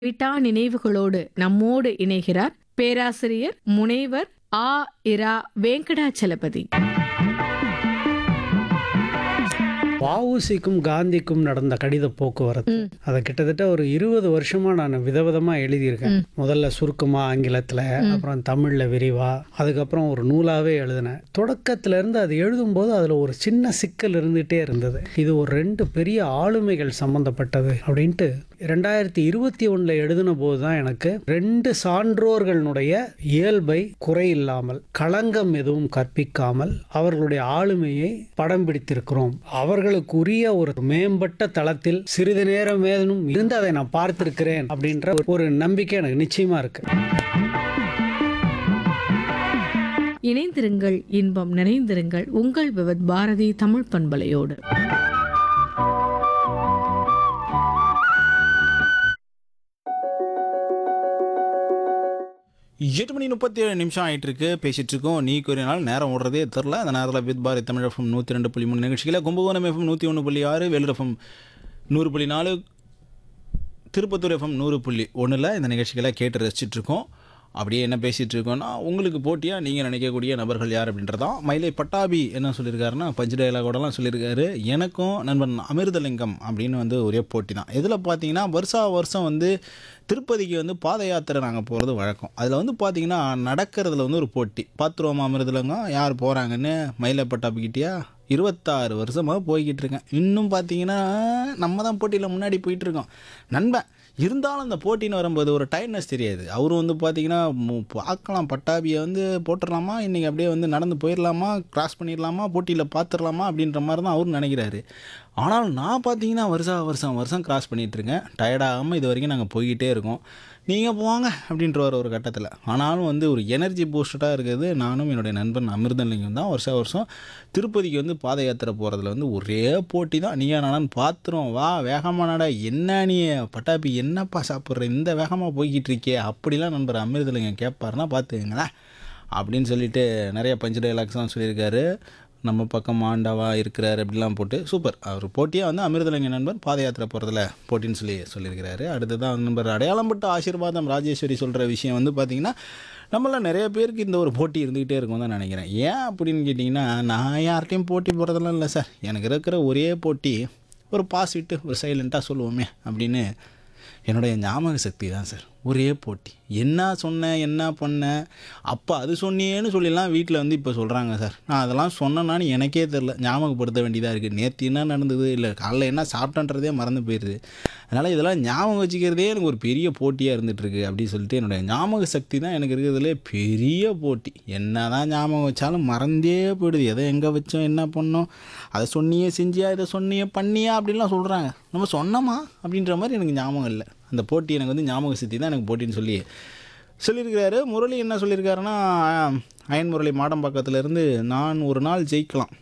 விட்டா நினைவுகளோடு நம்மோடு இணைகிறார் பேராசிரியர் முனைவர் ஆ இரா வெங்கடாச்சலபதி வஉசிக்கும் காந்திக்கும் நடந்த கடித போக்குவரத்து ம். அதை கிட்டத்தட்ட ஒரு இருபது வருஷமா நான் விதவிதமா எழுதியிருக்கேன் முதல்ல சுருக்கமா ஆங்கிலத்துல அப்புறம் தமிழ்ல விரிவா அதுக்கப்புறம் ஒரு நூலாவே எழுதினேன் தொடக்கத்துல இருந்து அது எழுதும்போது அதுல ஒரு சின்ன சிக்கல் இருந்துட்டே இருந்தது இது ஒரு ரெண்டு பெரிய ஆளுமைகள் சம்பந்தப்பட்டது அப்படின்ட்டு ரெண்டாயிரத்தி இருபத்தி ஒண்ணுல எழுதின போது தான் எனக்கு ரெண்டு சான்றோர்களுடைய இயல்பை குறையில்லாமல் களங்கம் எதுவும் கற்பிக்காமல் அவர்களுடைய ஆளுமையை படம் பிடித்திருக்கிறோம் அவர்களுக்குரிய ஒரு மேம்பட்ட தளத்தில் சிறிது நேரம் ஏதனும் இருந்து அதை நான் பார்த்திருக்கிறேன் அப்படின்ற ஒரு நம்பிக்கை எனக்கு நிச்சயமா இருக்கு இணைந்திருங்கள் இன்பம் நிறைந்திருங்கள் உங்கள் விவத் பாரதி தமிழ் பண்பலையோடு எட்டு மணி முப்பத்தி ஏழு நிமிஷம் ஆயிட்டு இருக்கு பேசிட்டு இருக்கோம் நீ கூறிய நாள் நேரம் ஓடுறதே தெரில அந்த நேரத்தில் வித் பாரதி தமிழ் எஃப்எம் நூற்றி ரெண்டு புள்ளி மூணு நிகழ்ச்சிகளை கும்பகோணம் எஃப்எம் நூற்றி ஒன்று புள்ளி ஆறு வேலூர் எஃப்எம் நூறு புள்ளி நாலு திருப்பத்தூர் எஃப்எம் நூறு புள்ளி ஒன்றில் இந்த நிகழ்ச்சிகளை கேட்டு ரசிச்சிட்டு இருக்கோம் அப்படியே என்ன பேசிகிட்டு இருக்கோம்னா உங்களுக்கு போட்டியாக நீங்கள் நினைக்கக்கூடிய நபர்கள் யார் அப்படின்றதான் மயிலை பட்டாபி என்ன சொல்லியிருக்காருன்னா பஞ்சு டயலாகோடலாம் சொல்லியிருக்காரு எனக்கும் நண்பன் அமிர்தலிங்கம் அப்படின்னு வந்து ஒரே போட்டி தான் இதில் பார்த்தீங்கன்னா வருஷா வருஷம் வந்து திருப்பதிக்கு வந்து பாத யாத்திரை நாங்கள் போகிறது வழக்கம் அதில் வந்து பார்த்தீங்கன்னா நடக்கிறதுல வந்து ஒரு போட்டி பார்த்துருவோமா அமிர்தலிங்கம் யார் போகிறாங்கன்னு மயிலை பட்டாபிக்கிட்டியா இருபத்தாறு வருஷமாக போய்கிட்டு இருக்கேன் இன்னும் பார்த்தீங்கன்னா நம்ம தான் போட்டியில் முன்னாடி போயிட்டு இருக்கோம் நண்பன் இருந்தாலும் அந்த போட்டின்னு வரும்போது ஒரு டைட்னஸ் தெரியாது அவரும் வந்து பார்த்தீங்கன்னா மு- பார்க்கலாம் பட்டாபியை வந்து போட்டுடலாமா இன்றைக்கி அப்படியே வந்து நடந்து போயிடலாமா கிராஸ் பண்ணிடலாமா போட்டியில் பார்த்துடலாமா அப்படின்ற மாதிரி தான் அவரும் நினைக்கிறாரு ஆனால் நான் பார்த்தீங்கன்னா வருஷம் வருஷம் வருஷம் கிராஸ் பண்ணிகிட்ருக்கேன் டயர்டாகாமல் இது வரைக்கும் நாங்கள் போய்கிட்டே இருக்கோம் நீங்கள் போவாங்க அப்படின்றவர் ஒரு கட்டத்தில் ஆனாலும் வந்து ஒரு எனர்ஜி பூஸ்டடாக இருக்கிறது நானும் என்னுடைய நண்பன் அமிர்தலிங்கம் தான் வருஷம் வருஷம் திருப்பதிக்கு வந்து பாத யாத்திரை போகிறதுல வந்து ஒரே போட்டி தான் நீயா நானான்னு பார்த்துரும் வா வேகமாக நட என்ன நீ பட்டாப்பி என்னப்பா சாப்பிட்ற இந்த வேகமாக போய்கிட்டு இருக்கே அப்படிலாம் நண்பர் அமிர்தலிங்கம் கேட்பாருன்னா பார்த்துக்கங்களேன் அப்படின்னு சொல்லிட்டு நிறைய பஞ்சு டைலாக்ஸ்லாம் சொல்லியிருக்காரு நம்ம பக்கம் ஆண்டவா இருக்கிறார் அப்படிலாம் போட்டு சூப்பர் அவர் போட்டியாக வந்து அமிர்தலிங்க நண்பர் பாத யாத்திரை போகிறதுல போட்டின்னு சொல்லி சொல்லியிருக்கிறாரு அடுத்ததான் நண்பர் அடையாளம் பட்ட ஆசீர்வாதம் ராஜேஸ்வரி சொல்கிற விஷயம் வந்து பார்த்திங்கன்னா நம்மள நிறைய பேருக்கு இந்த ஒரு போட்டி இருந்துக்கிட்டே இருக்கும் தான் நினைக்கிறேன் ஏன் அப்படின்னு கேட்டிங்கன்னா நான் யார்கிட்டையும் போட்டி போகிறதெல்லாம் இல்லை சார் எனக்கு இருக்கிற ஒரே போட்டி ஒரு பாஸ் விட்டு ஒரு சைலண்ட்டாக சொல்லுவோமே அப்படின்னு என்னுடைய ஞாபக சக்தி தான் சார் ஒரே போட்டி என்ன சொன்னேன் என்ன பண்ணேன் அப்போ அது சொன்னியேன்னு சொல்லிலாம் வீட்டில் வந்து இப்போ சொல்கிறாங்க சார் நான் அதெல்லாம் சொன்னேன்னான்னு எனக்கே தெரில ஞாபகப்படுத்த வேண்டியதாக இருக்குது நேற்று என்ன நடந்தது இல்லை காலைல என்ன சாப்பிட்டேன்றதே மறந்து போயிடுது அதனால் இதெல்லாம் ஞாபகம் வச்சுக்கிறதே எனக்கு ஒரு பெரிய போட்டியாக இருந்துகிட்ருக்கு அப்படின்னு சொல்லிட்டு என்னுடைய ஞாபக சக்தி தான் எனக்கு இருக்கிறதுலே பெரிய போட்டி என்ன தான் ஞாபகம் வச்சாலும் மறந்தே போயிடுது எதை எங்கே வச்சோம் என்ன பண்ணோம் அதை சொன்னியே செஞ்சியா இதை சொன்னியே பண்ணியா அப்படின்லாம் சொல்கிறாங்க நம்ம சொன்னோமா அப்படின்ற மாதிரி எனக்கு ஞாபகம் இல்லை அந்த போட்டி எனக்கு வந்து ஞாபக சக்தி தான் எனக்கு போட்டின்னு சொல்லி சொல்லியிருக்கிறாரு முரளி என்ன சொல்லியிருக்காருன்னா அயன் முரளி மாடம்பாக்கத்துலேருந்து நான் ஒரு நாள் ஜெயிக்கலாம்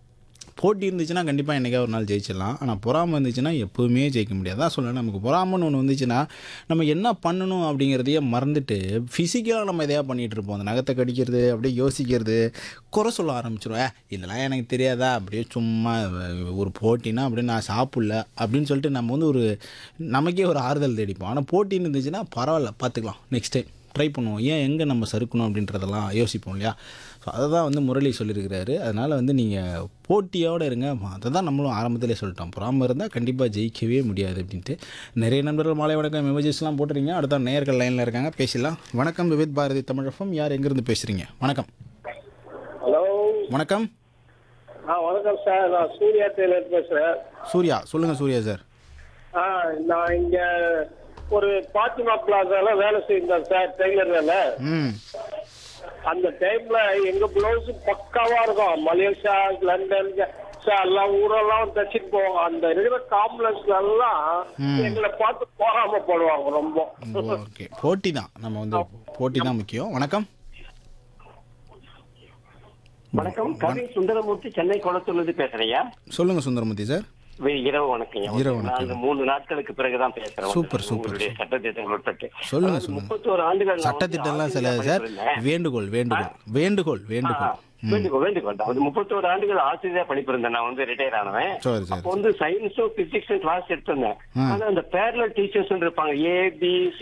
போட்டி இருந்துச்சுன்னா கண்டிப்பாக என்றைக்கா ஒரு நாள் ஜெயிச்சிடலாம் ஆனால் பொறாமை இருந்துச்சுன்னா எப்போவுமே ஜெயிக்க முடியாது தான் சொல்லுவேன் நமக்கு பொறாமன்னு ஒன்று வந்துச்சுன்னா நம்ம என்ன பண்ணணும் அப்படிங்கிறதையே மறந்துட்டு ஃபிசிக்கலாக நம்ம எதையா பண்ணிகிட்டு இருப்போம் அந்த நகத்தை கடிக்கிறது அப்படியே யோசிக்கிறது குறை சொல்ல ஆரம்பிச்சிருவேன் இதெல்லாம் எனக்கு தெரியாதா அப்படியே சும்மா ஒரு போட்டினா அப்படியே நான் சாப்பிடல அப்படின்னு சொல்லிட்டு நம்ம வந்து ஒரு நமக்கே ஒரு ஆறுதல் தேடிப்போம் ஆனால் போட்டின்னு இருந்துச்சுன்னா பரவாயில்ல பார்த்துக்கலாம் நெக்ஸ்ட் டைம் ட்ரை பண்ணுவோம் ஏன் எங்கே நம்ம சறுக்கணும் அப்படின்றதெல்லாம் யோசிப்போம் இல்லையா ஸோ அதை தான் வந்து முரளி சொல்லியிருக்கிறாரு அதனால் வந்து நீங்கள் போட்டியோடு இருங்க அதை தான் நம்மளும் ஆரம்பத்திலே சொல்லிட்டோம் பொறாமல் இருந்தால் கண்டிப்பாக ஜெயிக்கவே முடியாது அப்படின்ட்டு நிறைய நண்பர்கள் மாலை வணக்கம் மெமேஜஸ்லாம் போட்டுறீங்க அடுத்த நேயர்கள் லைனில் இருக்காங்க பேசலாம் வணக்கம் விவித் பாரதி தமிழகம் யார் எங்கேருந்து பேசுகிறீங்க வணக்கம் ஹலோ வணக்கம் ஆ வணக்கம் சார் நான் சூர்யா டெய்லர் பேசுகிறேன் சூர்யா சொல்லுங்கள் சூர்யா சார் ஆ நான் இங்கே ஒரு பாத்திமா பிளாசால வேலை செய்யிருந்தேன் சார் டெய்லர் வேலை ம் அந்த டைம்ல எங்க பிளவுஸ் பக்காவா இருக்கும் மலேசியா லண்டன் சார் எல்லா ஊரெல்லாம் தச்சுட்டு போவாங்க அந்த இருக்கிற காம்ப்ளெக்ஸ்ல எல்லாம் எங்களை பார்த்து போகாம போடுவாங்க ரொம்ப ஓகே போட்டி தான் நம்ம வந்து போட்டி தான் முக்கியம் வணக்கம் வணக்கம் கவி சுந்தரமூர்த்தி சென்னை குளத்தூர்லேருந்து பேசுறேயா சொல்லுங்கள் சுந்தரமூர்த்தி சார் வே- இரவு வணக்கம் இரவு வணக்கம். நான் இந்த மூணு நாட்களுக்கு பிறகுதான் பேசுறேன் சூப்பர், சூப்பர், உங்களுடைய சட்டத்திட்டங்கள் உட்பட்டு சொல்லுங்க, அதாவது சொல்லுங்க. முப்பத்தோரு ஆண்டுகள் நான் வந்து சட்டத்திட்டம்லாம் சில ஆசிரியரா சார் பணிபுரிந்தேன். வேண்டுகோள் வேண்டுகோள் வேண்டுகோள் ஆ, வேண்டுகோள் வேண்டுகோள் வேண்டுகோள் தான். அது முப்பத்தோரு ஆண்டுகள் ஆசிரியரா பணிபுரிந்தேன் நான் வந்து ரிட்டையர் ஆனவன் சரி சரி அப்போ வந்து சயின்ஸும் பிசிக்ஸும் கிளாஸ் எடுத்திருந்தேன் ஆ. ஆனா அந்த பேரலல் டீச்சர்ஸ் இருப்பாங்க ஏ பி